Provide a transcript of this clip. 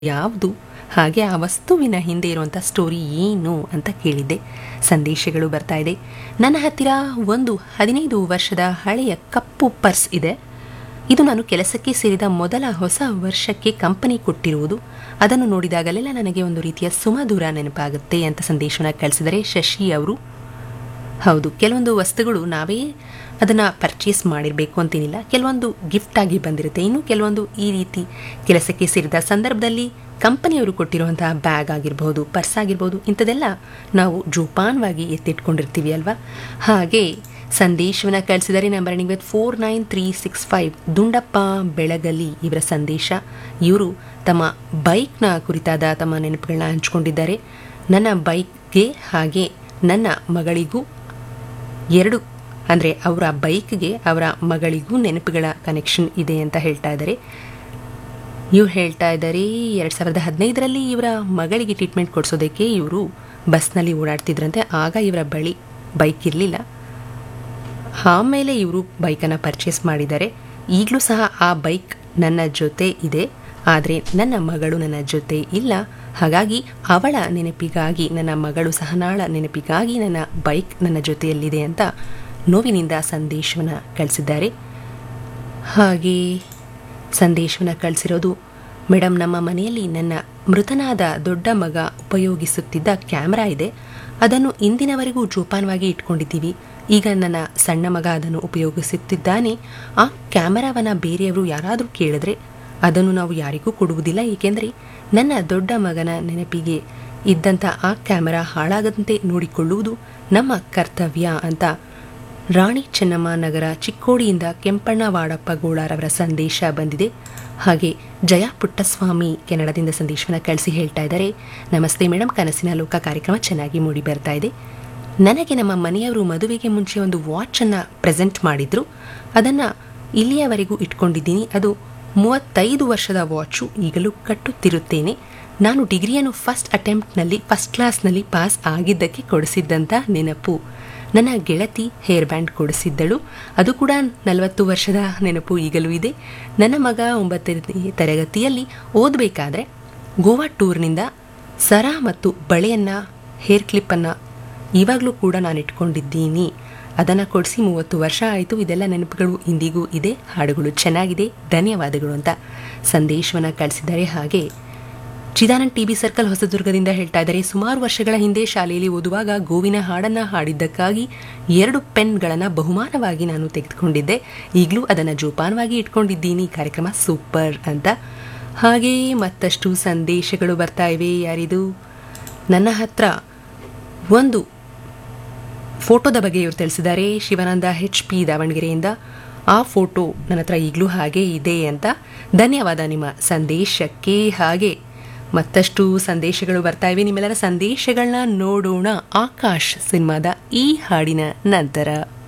ಯಾವುದು ಹಾಗೆ ಆ ವಸ್ತುವಿನ ಹಿಂದೆ ಇರುವಂಥ ಸ್ಟೋರಿ ಏನು ಅಂತ ಕೇಳಿದ್ದೆ ಸಂದೇಶಗಳು ಬರ್ತಾ ಇದೆ ನನ್ನ ಹತ್ತಿರ ಒಂದು ಹದಿನೈದು ವರ್ಷದ ಹಳೆಯ ಕಪ್ಪು ಪರ್ಸ್ ಇದೆ ಇದು ನಾನು ಕೆಲಸಕ್ಕೆ ಸೇರಿದ ಮೊದಲ ಹೊಸ ವರ್ಷಕ್ಕೆ ಕಂಪನಿ ಕೊಟ್ಟಿರುವುದು ಅದನ್ನು ನೋಡಿದಾಗಲೆಲ್ಲ ನನಗೆ ಒಂದು ರೀತಿಯ ಸುಮಧುರ ನೆನಪಾಗುತ್ತೆ ಅಂತ ಸಂದೇಶನ ಕಳಿಸಿದರೆ ಶಶಿ ಅವರು ಹೌದು ಕೆಲವೊಂದು ವಸ್ತುಗಳು ನಾವೇ ಅದನ್ನು ಪರ್ಚೇಸ್ ಮಾಡಿರಬೇಕು ಅಂತೇನಿಲ್ಲ ಕೆಲವೊಂದು ಗಿಫ್ಟ್ ಆಗಿ ಬಂದಿರುತ್ತೆ ಇನ್ನು ಕೆಲವೊಂದು ಈ ರೀತಿ ಕೆಲಸಕ್ಕೆ ಸೇರಿದ ಸಂದರ್ಭದಲ್ಲಿ ಕಂಪನಿಯವರು ಕೊಟ್ಟಿರುವಂತಹ ಬ್ಯಾಗ್ ಆಗಿರ್ಬೋದು ಪರ್ಸ್ ಆಗಿರ್ಬೋದು ಇಂಥದ್ದೆಲ್ಲ ನಾವು ಜೋಪಾನವಾಗಿ ಎತ್ತಿಟ್ಕೊಂಡಿರ್ತೀವಿ ಅಲ್ವಾ ಹಾಗೆ ಸಂದೇಶವನ್ನು ಕಳಿಸಿದರೆ number with four nine three six five Dundappa Belagali ಇವರ ಸಂದೇಶ ಇವರು ತಮ್ಮ ಬೈಕ್ನ ಕುರಿತಾದ ತಮ್ಮ ನೆನಪುಗಳನ್ನ ಹಂಚ್ಕೊಂಡಿದ್ದಾರೆ ನನ್ನ ಬೈಕ್ಗೆ ಹಾಗೆ ನನ್ನ ಮಗಳಿಗೂ ಎರಡು ಅಂದರೆ ಅವರ ಬೈಕ್ಗೆ ಅವರ ಮಗಳಿಗೂ ನೆನಪುಗಳ ಕನೆಕ್ಷನ್ ಇದೆ ಅಂತ ಹೇಳ್ತಾ ಇದ್ದಾರೆ ಇವ್ರು ಹೇಳ್ತಾ ಇದ್ದಾರೆ ಎರಡು ಸಾವಿರದ ಹದಿನೈದರಲ್ಲಿ ಇವರ ಮಗಳಿಗೆ ಟ್ರೀಟ್ಮೆಂಟ್ ಕೊಡಿಸೋದಕ್ಕೆ ಇವರು ಬಸ್ನಲ್ಲಿ ಓಡಾಡ್ತಿದ್ರಂತೆ ಆಗ ಇವರ ಬಳಿ ಬೈಕ್ ಇರಲಿಲ್ಲ ಆಮೇಲೆ ಇವರು ಬೈಕನ್ನು ಪರ್ಚೇಸ್ ಮಾಡಿದ್ದಾರೆ ಈಗಲೂ ಸಹ ಆ ಬೈಕ್ ನನ್ನ ಜೊತೆ ಇದೆ ಆದರೆ ನನ್ನ ಮಗಳು ನನ್ನ ಜೊತೆ ಇಲ್ಲ ಹಾಗಾಗಿ ಅವಳ ನೆನಪಿಗಾಗಿ ನನ್ನ ಮಗಳು ಸಹನಾಳ ನೆನಪಿಗಾಗಿ ನನ್ನ ಬೈಕ್ ನನ್ನ ಜೊತೆಯಲ್ಲಿದೆ ಅಂತ ನೋವಿನಿಂದ ಸಂದೇಶವನ್ನು ಕಳಿಸಿದ್ದಾರೆ ಹಾಗೆ ಸಂದೇಶವನ್ನು ಕಳಿಸಿರೋದು ಮೇಡಮ್ ನಮ್ಮ ಮನೆಯಲ್ಲಿ ನನ್ನ ಮೃತನಾದ ದೊಡ್ಡ ಮಗ ಉಪಯೋಗಿಸುತ್ತಿದ್ದ ಕ್ಯಾಮ್ರಾ ಇದೆ ಅದನ್ನು ಇಂದಿನವರೆಗೂ ಜೋಪಾನವಾಗಿ ಇಟ್ಕೊಂಡಿದ್ದೀವಿ ಈಗ ನನ್ನ ಸಣ್ಣ ಮಗ ಅದನ್ನು ಉಪಯೋಗಿಸುತ್ತಿದ್ದಾನೆ ಆ ಕ್ಯಾಮರಾವನ್ನು ಬೇರೆಯವರು ಯಾರಾದರೂ ಕೇಳಿದ್ರೆ ಅದನ್ನು ನಾವು ಯಾರಿಗೂ ಕೊಡುವುದಿಲ್ಲ ಏಕೆಂದರೆ ನನ್ನ ದೊಡ್ಡ ಮಗನ ನೆನಪಿಗೆ ಇದ್ದಂಥ ಆ ಕ್ಯಾಮರಾ ಹಾಳಾಗದಂತೆ ನೋಡಿಕೊಳ್ಳುವುದು ನಮ್ಮ ಕರ್ತವ್ಯ ಅಂತ ರಾಣಿ ಚೆನ್ನಮ್ಮ ನಗರ ಚಿಕ್ಕೋಡಿಯಿಂದ ಕೆಂಪಣ್ಣ ವಾಡಪ್ಪ ಗೋಳಾರವರ ಸಂದೇಶ ಬಂದಿದೆ ಹಾಗೆ ಜಯ ಪುಟ್ಟಸ್ವಾಮಿ ಕೆನಡಾದಿಂದ ಸಂದೇಶವನ್ನು ಕಳಿಸಿ ಹೇಳ್ತಾ ಇದ್ದಾರೆ ನಮಸ್ತೆ ಮೇಡಮ್ ಕನಸಿನ ಲೋಕ ಕಾರ್ಯಕ್ರಮ ಚೆನ್ನಾಗಿ ಮೂಡಿ ಬರ್ತಾ ಇದೆ ನನಗೆ ನಮ್ಮ ಮನೆಯವರು ಮದುವೆಗೆ ಮುಂಚೆ ಒಂದು ವಾಚನ್ನು ಪ್ರೆಸೆಂಟ್ ಮಾಡಿದ್ರು ಅದನ್ನು ಇಲ್ಲಿಯವರೆಗೂ ಇಟ್ಕೊಂಡಿದ್ದೀನಿ ಅದು ಮೂವತ್ತೈದು ವರ್ಷದ ವಾಚು ಈಗಲೂ ಕಟ್ಟುತ್ತಿರುತ್ತೇನೆ ನಾನು ಡಿಗ್ರಿಯನ್ನು ಫಸ್ಟ್ ಅಟೆಂಪ್ಟ್ನಲ್ಲಿ ಫಸ್ಟ್ ಕ್ಲಾಸ್ನಲ್ಲಿ ಪಾಸ್ ಆಗಿದ್ದಕ್ಕೆ ಕೊಡಿಸಿದ್ದಂಥ ನೆನಪು ನನ್ನ ಗೆಳತಿ ಹೇರ್ ಬ್ಯಾಂಡ್ ಕೊಡಿಸಿದ್ದಳು ಅದು ಕೂಡ ನಲವತ್ತು ವರ್ಷದ ನೆನಪು ಈಗಲೂ ಇದೆ ನನ್ನ ಮಗ ಒಂಬತ್ತನೇ ತರಗತಿಯಲ್ಲಿ ಓದಬೇಕಾದ್ರೆ ಗೋವಾ ಟೂರ್ನಿಂದ ಸರ ಮತ್ತು ಬಳೆಯನ್ನು ಹೇರ್ ಕ್ಲಿಪ್ಪನ್ನು ಇವಾಗಲೂ ಕೂಡ ನಾನು ಇಟ್ಕೊಂಡಿದ್ದೀನಿ ಅದನ್ನು ಕೊಡಿಸಿ ಮೂವತ್ತು ವರ್ಷ ಆಯಿತು ಇದೆಲ್ಲ ನೆನಪುಗಳು ಇಂದಿಗೂ ಇದೆ ಹಾಡುಗಳು ಚೆನ್ನಾಗಿದೆ ಧನ್ಯವಾದಗಳು ಅಂತ ಸಂದೇಶವನ್ನು ಕಳಿಸಿದ್ದಾರೆ ಹಾಗೆ ಚಿದಾನಂದ್ ಟಿ ಬಿ ಸರ್ಕಲ್ ಹೊಸದುರ್ಗದಿಂದ ಹೇಳ್ತಾ ಇದ್ದಾರೆ ಸುಮಾರು ವರ್ಷಗಳ ಹಿಂದೆ ಶಾಲೆಯಲ್ಲಿ ಓದುವಾಗ ಗೋವಿನ ಹಾಡನ್ನು ಹಾಡಿದ್ದಕ್ಕಾಗಿ ಎರಡು ಪೆನ್ಗಳನ್ನು ಬಹುಮಾನವಾಗಿ ನಾನು ತೆಗೆದುಕೊಂಡಿದ್ದೆ ಈಗಲೂ ಅದನ್ನು ಜೋಪಾನವಾಗಿ ಇಟ್ಕೊಂಡಿದ್ದೀನಿ ಕಾರ್ಯಕ್ರಮ ಸೂಪರ್ ಅಂತ ಹಾಗೆ ಮತ್ತಷ್ಟು ಸಂದೇಶಗಳು ಬರ್ತಾ ಇವೆ ಯಾರಿದು ನನ್ನ ಹತ್ರ ಒಂದು ಫೋಟೋದ ಬಗ್ಗೆ ಇವರು ತಿಳಿಸಿದ್ದಾರೆ ಶಿವಾನಂದ ಹೆಚ್ ಪಿ ದಾವಣಗೆರೆಯಿಂದ ಆ ಫೋಟೋ ನನ್ನ ಹತ್ರ ಈಗಲೂ ಹಾಗೆ ಇದೆ ಅಂತ ಧನ್ಯವಾದ ನಿಮ್ಮ ಸಂದೇಶಕ್ಕೆ ಹಾಗೆ ಮತ್ತಷ್ಟು ಸಂದೇಶಗಳು ಬರ್ತಾ ಇವೆ ನಿಮ್ಮೆಲ್ಲರ ಸಂದೇಶಗಳನ್ನ ನೋಡೋಣ ಆಕಾಶ್ ಸಿನಿಮಾದ ಈ ಹಾಡಿನ ನಂತರ